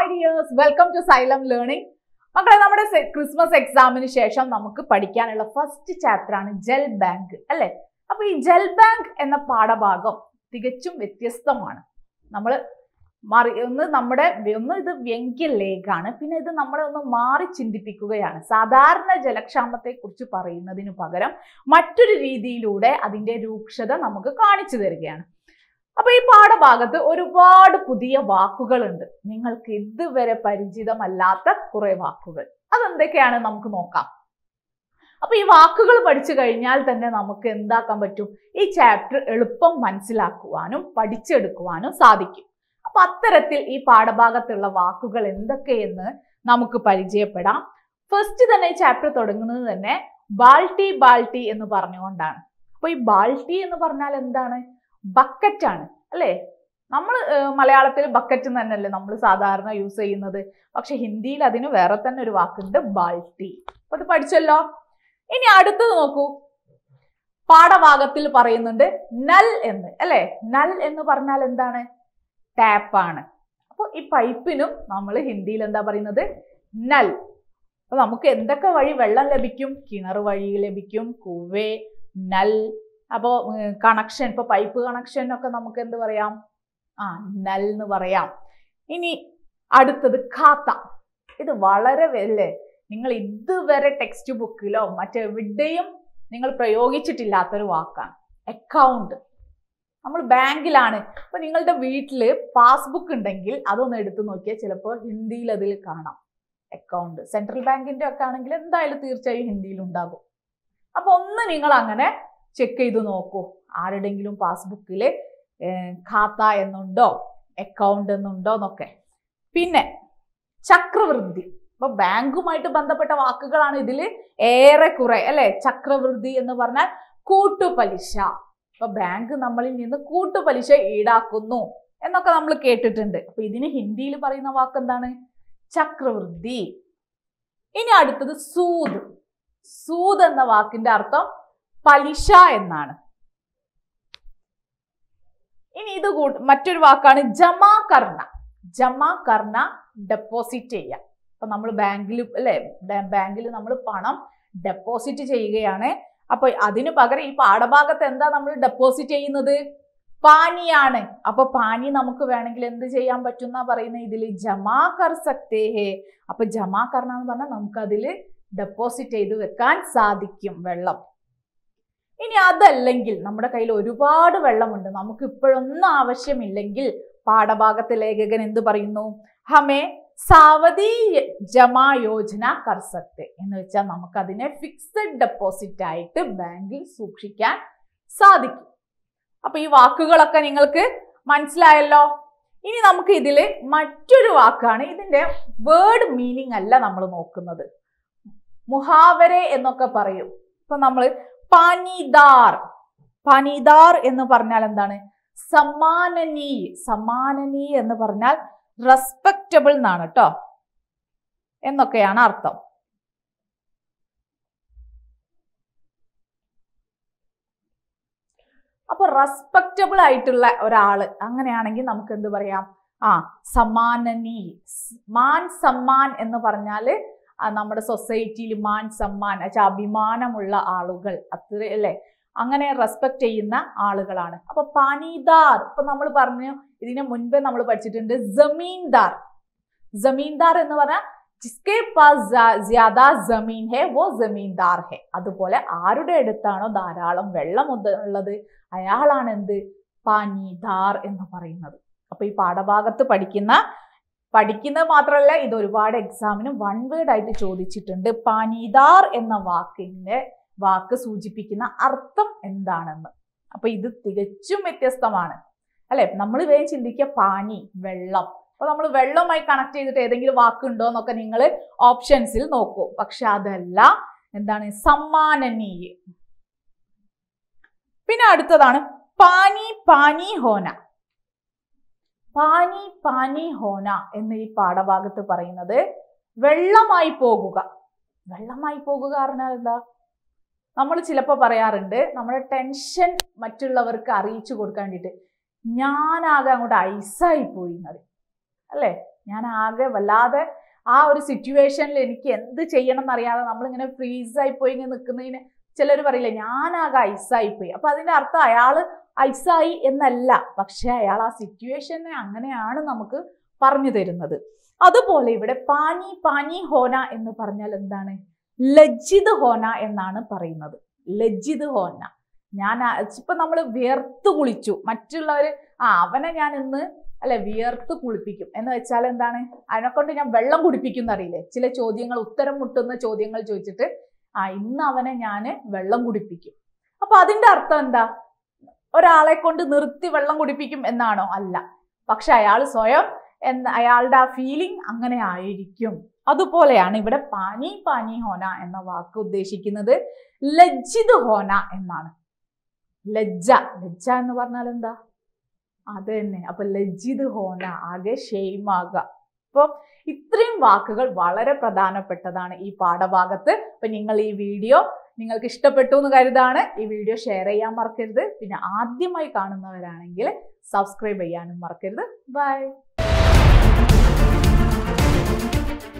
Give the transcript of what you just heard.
hi dears welcome to Xylem learning മക്കളെ നമ്മുടെ സെ- ക്രിസ്മസ് എക്സാമിന് ശേഷം നമുക്ക് പഠിക്കാനുള്ള ഫസ്റ്റ് ചാപ്റ്റർ ആണ് ജൽ ബാങ്ക് അല്ലെ അപ്പൊ ഈ ജൽ ബാങ്ക് എന്ന പാഠഭാഗം തികച്ചും വ്യത്യസ്തമാണ് നമ്മൾ മറി ഒന്ന് നമ്മുടെ ഒന്ന് ഇത് വ്യംഗ്യലേഖാണ് പിന്നെ ഇത് നമ്മളെ ഒന്ന് മാറി ചിന്തിപ്പിക്കുകയാണ് സാധാരണ ജലക്ഷാമത്തെ കുറിച്ച് പറയുന്നതിനു പകരം മറ്റൊരു രീതിയിലൂടെ അതിന്റെ രൂക്ഷത നമുക്ക് കാണിച്ചു തരികയാണ് അപ്പൊ ഈ പാഠഭാഗത്ത് ഒരുപാട് പുതിയ വാക്കുകളുണ്ട് നിങ്ങൾക്ക് ഇതുവരെ പരിചിതമല്ലാത്ത കുറെ വാക്കുകൾ അതെന്തൊക്കെയാണ് നമുക്ക് നോക്കാം അപ്പൊ ഈ വാക്കുകൾ പഠിച്ചു കഴിഞ്ഞാൽ തന്നെ നമുക്ക് എന്താക്കാൻ പറ്റും ഈ ചാപ്റ്റർ എളുപ്പം മനസ്സിലാക്കുവാനും പഠിച്ചെടുക്കുവാനും സാധിക്കും അപ്പൊ അത്തരത്തിൽ ഈ പാഠഭാഗത്തുള്ള വാക്കുകൾ എന്തൊക്കെയെന്ന് നമുക്ക് പരിചയപ്പെടാം ഫസ്റ്റ് തന്നെ ഈ ചാപ്റ്റർ തുടങ്ങുന്നത് തന്നെ ബാൾട്ടി ബാൾട്ടി എന്ന് പറഞ്ഞുകൊണ്ടാണ് അപ്പൊ ഈ ബാൾട്ടി എന്ന് പറഞ്ഞാൽ എന്താണ് ബക്കറ്റ് ആണ് അല്ലേ നമ്മൾ മലയാളത്തിൽ ബക്കറ്റ് തന്നെയല്ലേ നമ്മൾ സാധാരണ യൂസ് ചെയ്യുന്നത് പക്ഷെ ഹിന്ദിയിൽ അതിന് വേറെ തന്നെ ഒരു വാക്കുണ്ട് ബാൾട്ടി അപ്പൊ അത് പഠിച്ചല്ലോ ഇനി അടുത്തത് നോക്കൂ പാഠഭാഗത്തിൽ പറയുന്നുണ്ട് നൽ എന്ന് അല്ലേ നൽ എന്ന് പറഞ്ഞാൽ എന്താണ് ടാപ്പാണ് അപ്പോൾ ഈ പൈപ്പിനും നമ്മൾ ഹിന്ദിയിൽ എന്താ പറയുന്നത് നൽ അപ്പൊ നമുക്ക് എന്തൊക്കെ വഴി വെള്ളം ലഭിക്കും കിണർ വഴി ലഭിക്കും കുവേ നൽ അപ്പോൾ കണക്ഷൻ ഇപ്പൊ പൈപ്പ് കണക്ഷൻ ഒക്കെ നമുക്ക് എന്ത് പറയാം ആ നൽ എന്ന് പറയാം ഇനി അടുത്തത് ഖാത്ത ഇത് വളരെ അല്ലേ നിങ്ങൾ ഇതുവരെ ടെക്സ്റ്റ് ബുക്കിലോ മറ്റെവിടെയും നിങ്ങൾ പ്രയോഗിച്ചിട്ടില്ലാത്തൊരു വാക്കാണ് അക്കൗണ്ട് നമ്മൾ ബാങ്കിലാണ് അപ്പൊ നിങ്ങളുടെ വീട്ടിൽ പാസ്ബുക്ക് ഉണ്ടെങ്കിൽ അതൊന്ന് എടുത്തു നോക്കിയാൽ ചിലപ്പോൾ ഹിന്ദിയിൽ അതിൽ കാണാം അക്കൗണ്ട് സെൻട്രൽ ബാങ്കിന്റെ ഒക്കെ ആണെങ്കിൽ എന്തായാലും തീർച്ചയായും ഹിന്ദിയിൽ ഉണ്ടാകും അപ്പൊ ഒന്ന് നിങ്ങൾ അങ്ങനെ ചെക്ക് ചെയ്ത് നോക്കൂ ആരുടെങ്കിലും പാസ്ബുക്കിൽ ഖാത്ത എന്നുണ്ടോ അക്കൗണ്ട് എന്നുണ്ടോ എന്നൊക്കെ പിന്നെ ചക്രവൃദ്ധി ഇപ്പൊ ബാങ്കുമായിട്ട് ബന്ധപ്പെട്ട വാക്കുകളാണ് ഇതിൽ ഏറെ കുറെ അല്ലെ ചക്രവൃദ്ധി എന്ന് പറഞ്ഞാൽ കൂട്ടുപലിശ ഇപ്പൊ ബാങ്ക് നമ്മളിൽ നിന്ന് കൂട്ടുപലിശ ഈടാക്കുന്നു എന്നൊക്കെ നമ്മൾ കേട്ടിട്ടുണ്ട് അപ്പൊ ഇതിന് ഹിന്ദിയിൽ പറയുന്ന വാക്ക് എന്താണ് ചക്രവൃദ്ധി ഇനി അടുത്തത് സൂദ് സൂദ് എന്ന വാക്കിന്റെ അർത്ഥം പലിശ എന്നാണ് ഇനി ഇത് കൂട്ട് മറ്റൊരു വാക്കാണ് ജമാ കർണ ജമാ കർണ ഡെപ്പോസിറ്റ് ചെയ്യുക അപ്പൊ നമ്മൾ ബാങ്കിൽ അല്ലെ ബാങ്കിൽ നമ്മൾ പണം ഡെപ്പോസിറ്റ് ചെയ്യുകയാണ് അപ്പൊ അതിനു പകരം ഈ പാഠഭാഗത്ത് എന്താ നമ്മൾ ഡെപ്പോസിറ്റ് ചെയ്യുന്നത് പാനിയാണ് അപ്പൊ പാനി നമുക്ക് വേണമെങ്കിൽ എന്ത് ചെയ്യാൻ പറ്റുന്ന പറയുന്ന ഇതിൽ ജമാ കർ സക്തേ ഹേ അപ്പൊ ജമാ കർണ എന്ന് പറഞ്ഞാൽ നമുക്ക് അതിൽ ഡെപ്പോസിറ്റ് ചെയ്ത് വെക്കാൻ സാധിക്കും വെള്ളം ഇനി അതല്ലെങ്കിൽ നമ്മുടെ കയ്യിൽ ഒരുപാട് വെള്ളമുണ്ട് നമുക്ക് ഇപ്പോഴൊന്നും ആവശ്യമില്ലെങ്കിൽ പാഠഭാഗത്തെ ലേഖകൻ എന്ത് പറയുന്നു ഹമേ സാവധി ജമാ യോജന കർ സക്തെ എന്ന് വെച്ചാൽ നമുക്ക് അതിനെ ഫിക്സഡ് ഡെപ്പോസിറ്റ് ആയിട്ട് ബാങ്കിൽ സൂക്ഷിക്കാൻ സാധിക്കും അപ്പൊ ഈ വാക്കുകളൊക്കെ നിങ്ങൾക്ക് മനസ്സിലായല്ലോ ഇനി നമുക്ക് ഇതിൽ മറ്റൊരു വാക്കാണ് ഇതിന്റെ വേർഡ് മീനിങ് അല്ല നമ്മൾ നോക്കുന്നത് മുഹാവരെ എന്നൊക്കെ പറയും ഇപ്പൊ നമ്മൾ പനിദാർ പനിദാർ എന്ന് പറഞ്ഞാൽ എന്താണ് സമ്മാനനീ സമ്മാനനീ എന്ന് പറഞ്ഞാൽ റെസ്പെക്റ്റബിൾ എന്നാണ് കേട്ടോ എന്നൊക്കെയാണ് അർത്ഥം അപ്പൊ റെസ്പെക്റ്റബിൾ ആയിട്ടുള്ള ഒരാള് അങ്ങനെയാണെങ്കിൽ നമുക്ക് എന്ത് പറയാം ആ സമ്മാനനീ മാൻ സമ്മാൻ എന്ന് പറഞ്ഞാല് ആ നമ്മുടെ സൊസൈറ്റിയിൽ മാൻ സമ്മാൻ വെച്ചാൽ അഭിമാനമുള്ള ആളുകൾ അത്ര അല്ലേ അങ്ങനെ റെസ്പെക്ട് ചെയ്യുന്ന ആളുകളാണ് അപ്പൊ പാനീദാർ ഇപ്പൊ നമ്മൾ പറഞ്ഞു ഇതിന് മുൻപേ നമ്മൾ പഠിച്ചിട്ടുണ്ട് ജമീൻദാർ ജമീൻദാർ എന്ന് പറഞ്ഞാൽ ജിസ്കെ പാസ് ജ്യാദാ ജമീൻ ഹെ വോ ജമീൻദാർ ഹെ അതുപോലെ ആരുടെ അടുത്താണോ ധാരാളം വെള്ളം ഉള്ളത് അയാളാണ് എന്ത് പാനീദാർ എന്ന് പറയുന്നത് അപ്പൊ ഈ പാഠഭാഗത്ത് പഠിക്കുന്ന പഠിക്കുന്നത് മാത്രമല്ല ഇത് ഒരുപാട് എക്സാമിന് വൺ വേർഡ് ആയിട്ട് ചോദിച്ചിട്ടുണ്ട് പാനീദാർ എന്ന വാക്കിന്റെ വാക്ക് സൂചിപ്പിക്കുന്ന അർത്ഥം എന്താണെന്ന് അപ്പൊ ഇത് തികച്ചും വ്യത്യസ്തമാണ് അല്ലെ നമ്മൾ വേഗം ചിന്തിക്കുക പാനി വെള്ളം അപ്പൊ നമ്മൾ വെള്ളവുമായി കണക്ട് ചെയ്തിട്ട് ഏതെങ്കിലും വാക്കുണ്ടോ എന്നൊക്കെ നിങ്ങൾ ഓപ്ഷൻസിൽ നോക്കൂ പക്ഷെ അതല്ല എന്താണ് സമ്മാനനീയ പിന്നെ അടുത്തതാണ് പാനി പാനി ഹോന പാനി പാനി ഹോന എന്ന് ഈ പാഠഭാഗത്ത് പറയുന്നത് വെള്ളമായി പോകുക വെള്ളമായി പോകുക പറഞ്ഞാൽ എന്താ നമ്മൾ ചിലപ്പോൾ പറയാറുണ്ട് നമ്മുടെ ടെൻഷൻ മറ്റുള്ളവർക്ക് അറിയിച്ചു കൊടുക്കാൻ വേണ്ടിയിട്ട് ഞാനാകെ അങ്ങോട്ട് ഐസായി പോയി എന്നത് അല്ലേ ഞാൻ ആകെ വല്ലാതെ ആ ഒരു സിറ്റുവേഷനിൽ എനിക്ക് എന്ത് ചെയ്യണം എന്നറിയാതെ നമ്മളിങ്ങനെ ഫ്രീസായി പോയി ഇങ്ങനെ നിൽക്കുന്നതിന് ചിലർ പറയില്ല ഞാനാകെ ഐസായി പോയി അപ്പൊ അതിന്റെ അർത്ഥം അയാള് ഐസായി എന്നല്ല പക്ഷെ അയാൾ ആ സിറ്റുവേഷനെ അങ്ങനെയാണ് നമുക്ക് പറഞ്ഞു തരുന്നത് അതുപോലെ ഇവിടെ പാനി പാനി ഹോന എന്ന് പറഞ്ഞാൽ എന്താണ് ലജ്ജിത് ഹോന എന്നാണ് പറയുന്നത് ലജ്ജിത് ഹോന ഞാൻ ആ- ഇപ്പൊ നമ്മൾ വിയർത്ത് കുളിച്ചു മറ്റുള്ളവര് ആ അവനെ ഞാൻ ഇന്ന് അല്ലെ വിയർത്ത് കുളിപ്പിക്കും എന്ന് വെച്ചാൽ എന്താണ് അതിനെക്കൊണ്ട് ഞാൻ വെള്ളം കുടിപ്പിക്കും എന്നറിയില്ലേ ചില ചോദ്യങ്ങൾ ഉത്തരം മുട്ടുന്ന ചോദ്യങ്ങൾ ചോദിച്ചിട്ട് ആ ഇന്ന് അവനെ ഞാൻ വെള്ളം കുടിപ്പിക്കും അപ്പൊ അതിന്റെ അർത്ഥം എന്താ ഒരാളെ കൊണ്ട് നിർത്തി വെള്ളം കുടിപ്പിക്കും എന്നാണോ അല്ല പക്ഷെ അയാൾ സ്വയം എന്ന അയാളുടെ ആ ഫീലിംഗ് അങ്ങനെ ആയിരിക്കും അതുപോലെയാണ് ഇവിടെ പാനി പാനി ഹോന എന്ന വാക്ക് ഉദ്ദേശിക്കുന്നത് ലജ്ജിത് ഹോന എന്നാണ് ലജ്ജ ലജ്ജ എന്ന് പറഞ്ഞാൽ എന്താ അത് തന്നെ അപ്പൊ ലജ്ജിത് ഹോന ആകെ ഷെയിമാകുക അപ്പൊ ഇത്രയും വാക്കുകൾ വളരെ പ്രധാനപ്പെട്ടതാണ് ഈ പാഠഭാഗത്ത് അപ്പൊ നിങ്ങൾ ഈ വീഡിയോ നിങ്ങൾക്ക് ഇഷ്ടപ്പെട്ടു എന്ന് കരുതാണ് ഈ വീഡിയോ ഷെയർ ചെയ്യാൻ മറക്കരുത് പിന്നെ ആദ്യമായി കാണുന്നവരാണെങ്കിൽ സബ്സ്ക്രൈബ് ചെയ്യാനും മറക്കരുത് ബൈ